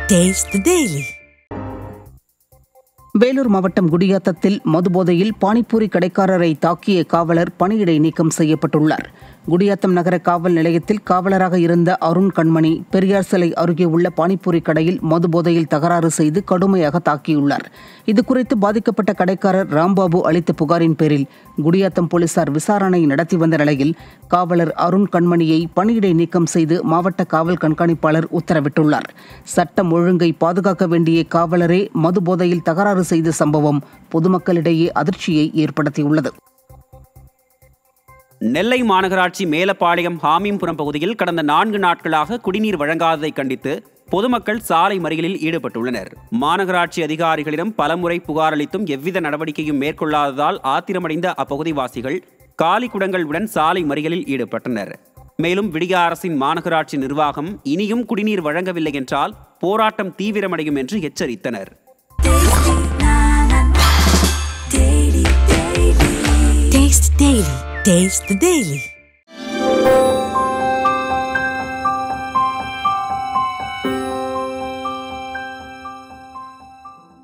Taste the Daily. Vellore மாவட்டம் குடியாத்தத்தில் மதுபோதையில் பானிபூரி கடைக்காரரை தாக்கிய காவலர் பணியிடை நீக்கம் செய்யப்பட்டுள்ளார் குடியாத்தம் நகர காவல் நிலையத்தில் காவலராக இருந்த அருண் கண்மணி பெரியார் சிலை அருகே உள்ள பானிபூரி கடையில் மதுபோதையில் தகராறு செய்து கடுமையாக தாக்கியுள்ளார் இதுகுறித்து பாதிக்கப்பட்ட கடைக்காரர் ராம்பாபு அளித்த புகாரின் பேரில் குடியாத்தம் போலீசார் விசாரணை நடத்தி வந்த நிலையில் காவலர் அருண் கண்மணியை பணியிடை நீக்கம் செய்து மாவட்ட காவல் கண்காணிப்பாளர் உத்தரவிட்டுள்ளார் சட்டம் ஒழுங்கை பாதுகாக்க வேண்டிய காவலரே மதுபோதையில் தகராறு செய்த சம்பவம் பொதுமக்களிடையே அதிர்ச்சியை ஏற்படுத்தியுள்ளது நெல்லை மாநகராட்சி மேலப்பாளையம் ஹாமீம்புரம் பகுதியில் கடந்த நான்கு நாட்களாக குடிநீர் வழங்காததை கண்டித்து பொதுமக்கள் சாலை மறியலில் ஈடுபட்டுள்ளனர் மாநகராட்சி அதிகாரிகளிடம் பலமுறை புகார் அளித்தும் எவ்வித நடவடிக்கையும் மேற்கொள்ளாததால் ஆத்திரமடைந்த அப்பகுதிவாசிகள் காலி குடங்களுடன் சாலை மறியலில் ஈடுபட்டனர் மேலும் விடிய அரசின் மாநகராட்சி நிர்வாகம் இனியும் குடிநீர் வழங்கவில்லை என்றால் போராட்டம் தீவிரமடையும் என்று எச்சரித்தனர் Taste the Daily. Taste the Daily.